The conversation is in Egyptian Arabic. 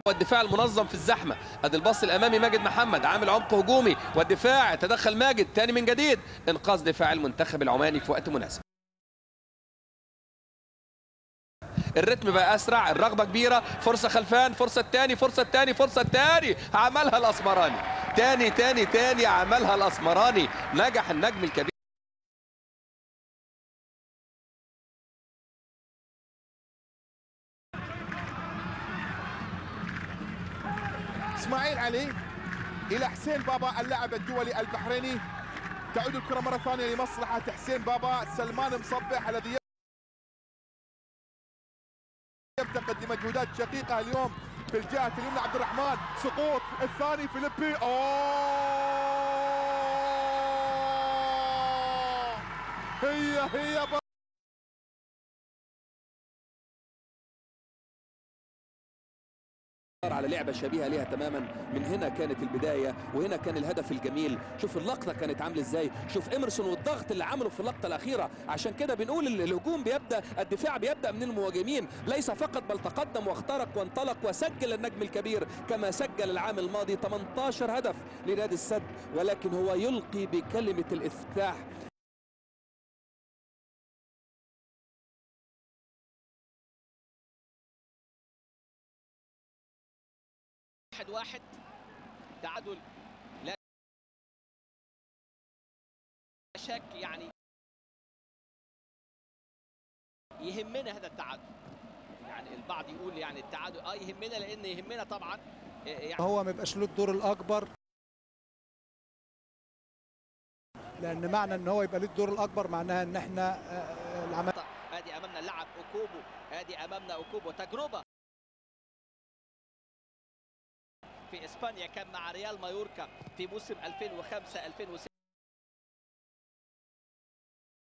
والدفاع المنظم في الزحمه ادي الباص الامامي ماجد محمد عامل عمق هجومي والدفاع تدخل ماجد تاني من جديد انقاذ دفاع المنتخب العماني في وقت مناسب الريتم بقى اسرع الرغبه كبيره فرصه خلفان فرصه تاني فرصه تاني فرصه تاني عملها الاسمراني تاني تاني تاني عملها الاسمراني نجح النجم الكبير اسماعيل علي الى حسين بابا اللاعب الدولي البحريني تعود الكره مره ثانيه لمصلحه حسين بابا سلمان مصبح الذي يفتقد لمجهودات شقيقه اليوم في الجهه اليمنى عبد الرحمن سقوط الثاني فيليبي اوه هي هي بابا على لعبة شبيهة ليها تماما من هنا كانت البداية وهنا كان الهدف الجميل شوف اللقطة كانت عاملة ازاي شوف ايمرسون والضغط اللي عمله في اللقطة الأخيرة عشان كده بنقول ال- الهجوم بيبدأ الدفاع بيبدأ من المهاجمين ليس فقط بل تقدم واخترق وانطلق وسجل النجم الكبير كما سجل العام الماضي 18 هدف لنادي السد ولكن هو يلقي بكلمة الافتتاح واحد واحد تعادل لا شك يعني يهمنا هذا التعادل يعني البعض يقول يعني التعادل اه يهمنا لان يهمنا طبعا آه، يعني هو ما يبقاش له الدور الاكبر لان معنى ان هو يبقى له الدور الاكبر معناها ان احنا آه، العمل ادي امامنا اللاعب اوكوبو ادي امامنا اوكوبو تجربه في اسبانيا كان مع ريال مايوركا في موسم 2005 2006